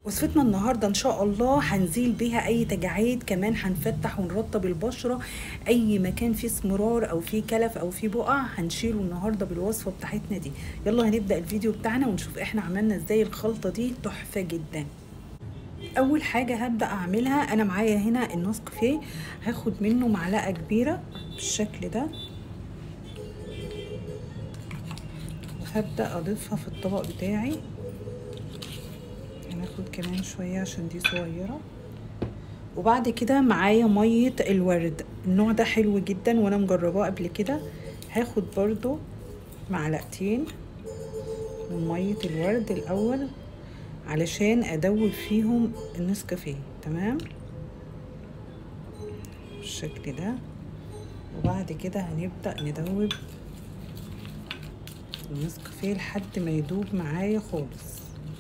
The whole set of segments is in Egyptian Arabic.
وصفتنا النهاردة إن شاء الله هنزيل بيها أي تجاعيد كمان هنفتح ونرطب البشرة أي مكان فيه اسمرار أو فيه كلف أو فيه بقع هنشيله النهاردة بالوصفة بتاعتنا دي يلا هنبدأ الفيديو بتاعنا ونشوف إحنا عملنا إزاي الخلطة دي تحفة جدا أول حاجة هبدأ أعملها أنا معايا هنا النسكافيه هاخد منه معلقة كبيرة بالشكل ده وهبدأ أضيفها في الطبق بتاعي هناخد كمان شوية عشان دي صغيرة وبعد كده معايا مية الورد النوع ده حلو جدا وانا مجرباه قبل كده هاخد برضو معلقتين من مية الورد الاول علشان ادوب فيهم النسكافيه تمام بالشكل ده وبعد كده هنبدأ ندوب النسكافيه لحد ما يدوب معايا خالص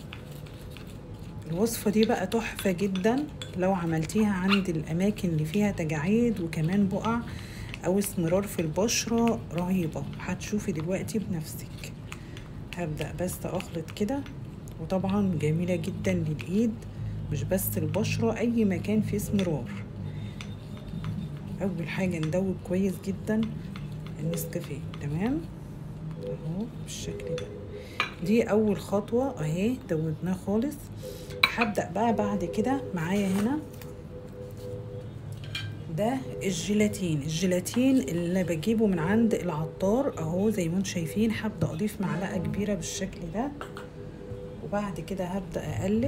الوصفة دي بقى تحفة جدا لو عملتيها عند الأماكن اللي فيها تجاعيد وكمان بقع أو اسمرار في البشرة رهيبة هتشوفي دلوقتي بنفسك هبدأ بس أخلط كده وطبعا جميلة جدا للإيد مش بس البشرة أي مكان فيه اسمرار أول حاجة ندوب كويس جدا النسكافيه تمام اهو بالشكل ده دي أول خطوة أهي دوبناه خالص هبدأ بقى بعد كده معايا هنا ده الجيلاتين الجيلاتين اللي بجيبه من عند العطار اهو زي ما انتم شايفين هبدأ اضيف معلقة كبيرة بالشكل ده وبعد كده هبدأ اقلب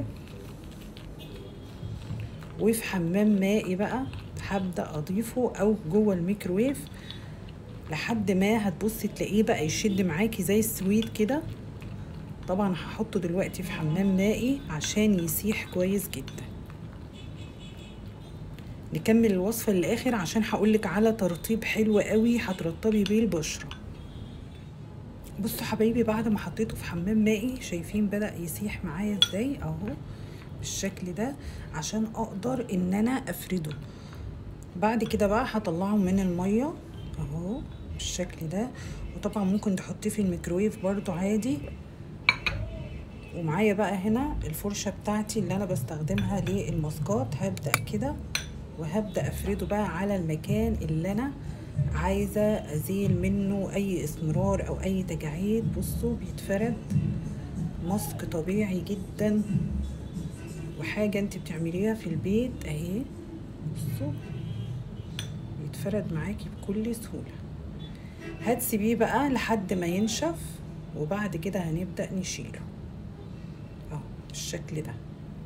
وفي حمام مائي بقى هبدأ اضيفه او جوه الميكروويف لحد ما هتبصي تلاقيه بقى يشد معاكي زي السويت كده طبعا هحطه دلوقتي في حمام مائي عشان يسيح كويس جدا نكمل الوصفة للآخر عشان هقولك على ترطيب حلو قوي هترطبي بيه البشرة بصوا حبايبي بعد ما حطيته في حمام مائي شايفين بدأ يسيح معايا ازاي اهو بالشكل ده عشان اقدر ان انا افرده بعد كده بقى هطلعه من المية اهو بالشكل ده وطبعا ممكن تحطيه في الميكرويف برضو عادي ومعايا بقى هنا الفرشة بتاعتي اللي انا بستخدمها للماسكات هبدأ كده وهبدأ افرده بقى على المكان اللي انا عايزة ازيل منه اي اسمرار او اي تجاعيد بصوا بيتفرد ماسك طبيعي جدا وحاجة انت بتعمليها في البيت اهي بصوا بيتفرد معاكي بكل سهولة هتسيبيه بقى لحد ما ينشف وبعد كده هنبدأ نشيله اهو بالشكل ده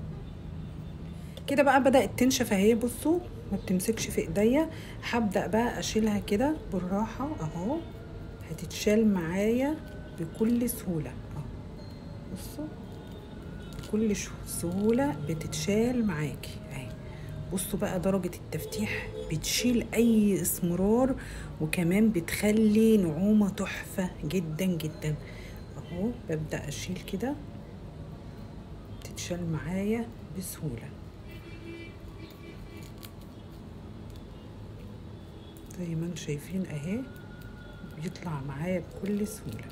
كده بقى بدأت تنشف اهي بصوا ما بتمسكش في ايديا هبدأ بقى اشيلها كده بالراحة اهو هتتشال معايا بكل سهولة اهو بصوا بكل سهولة بتتشال معاكي اهي بصوا بقى درجة التفتيح بتشيل اي اسمرار وكمان بتخلي نعومة تحفة جدا جدا اهو ببدأ اشيل كده تتشال معايا بسهولة زي ما انتم شايفين اهي بيطلع معايا بكل سهولة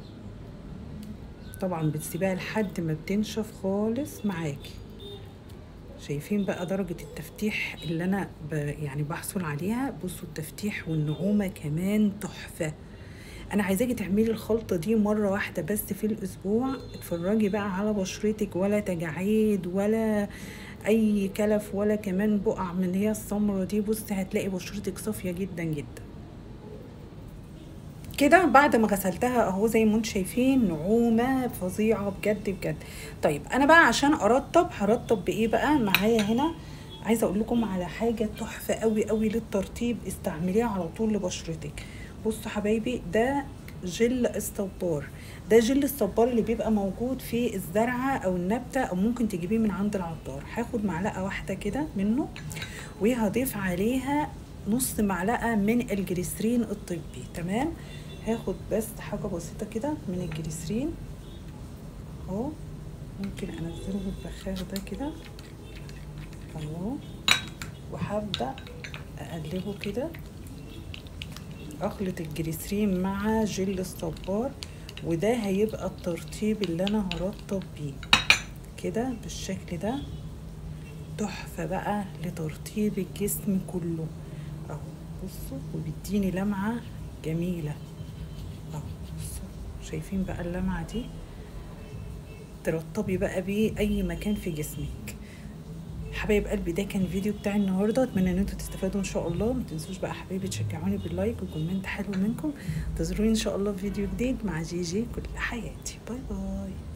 طبعا بتسيبها لحد ما بتنشف خالص معاكي شايفين بقى درجة التفتيح اللي انا ب يعني بحصل عليها بصوا التفتيح والنعومة كمان تحفة انا عايزاكي تعملي الخلطة دي مرة واحدة بس في الاسبوع اتفرجي بقى على بشرتك ولا تجاعيد ولا اي كلف ولا كمان بقع من هي السمرة دي بصي هتلاقي بشرتك صافية جدا جدا كده بعد ما غسلتها اهو زي ما انتم شايفين نعومه فظيعه بجد بجد طيب انا بقى عشان ارطب هرطب بايه بقى معايا هنا عايزه اقول لكم على حاجه تحفه قوي قوي للترطيب استعمليها على طول لبشرتك بصوا حبايبي ده جل الصبار ده جل الصبار اللي بيبقى موجود في الزرعه او النبته او ممكن تجيبيه من عند العطار هاخد معلقه واحده كده منه وهضيف عليها نص معلقه من الجليسرين الطبي تمام هاخد بس حاجة بسيطة كده من الجليسرين اهو ممكن انزله بالبخاخ ده كده اهو وهبدأ اقلبه كده اخلط الجليسرين مع جل الصبار وده هيبقى الترطيب اللي انا هرطب بيه كده بالشكل ده تحفة بقى لترطيب الجسم كله اهو بصوا وبيديني لمعة جميلة اهو بصوا شايفين بقى اللمعة دي ترطبي بقى بيه اي مكان في جسمك حبايب قلبي ده كان الفيديو بتاع النهارده اتمنى ان انتوا تستفادوا ان شاء الله ما تنسوش بقى حبايبي تشجعوني باللايك وكومنت حلو منكم انتظروني ان شاء الله في فيديو جديد مع جيجي كل حياتي باي باي